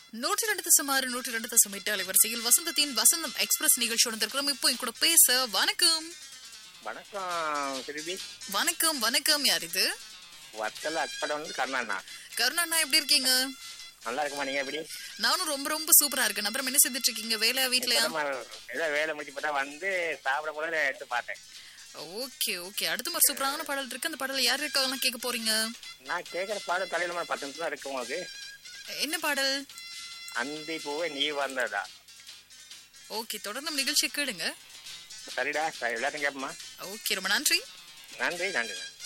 நூற்றி ரெண்டு தசம் ஆறு நூற்றி ரெண்டு தசம் எட்டு அலைவரிசையில் வசந்தத்தின் வசந்தம் எக்ஸ்பிரஸ் நிகழ்ச்சி வந்திருக்கிறோம் இப்போ என் கூட பேச வணக்கம் வணக்கம் திருபி வணக்கம் வணக்கம் யார் இது வத்தல அக்கடை வந்து கர்ணாண்ணா கருணாண்ணா எப்படி இருக்கீங்க நல்லா இருக்குமா நீங்க எப்படி நானும் ரொம்ப ரொம்ப சூப்பரா இருக்கேன் அப்புறம் என்ன செஞ்சுட்டு இருக்கீங்க வேலையா வீட்லயா இப்பதான் ஏதோ வேலை முடிச்சு பார்த்தா வந்து சாப்பிட போல எடுத்து பார்த்தேன் ஓகே ஓகே அடுத்த மாதிரி சூப்பரான பாடல் இருக்கு அந்த பாடல் யார் இருக்காங்கலாம் கேட்க போறீங்க நான் கேட்குற பாடம் தலையில மாதிரி பத்து நிமிஷம் தான் இருக்கும் உங்களுக்கு என்ன பாடல் அந்தி பூவை நீ வந்ததா ஓகே தொடர்ந்து நம்ம நிகழ்ச்சியை கேளுங்க சரிடா சரி, எல்லாத்தையும் கேட்போமா ஓகே ரொம்ப நன்றி நன்றி நன்றி நன்றி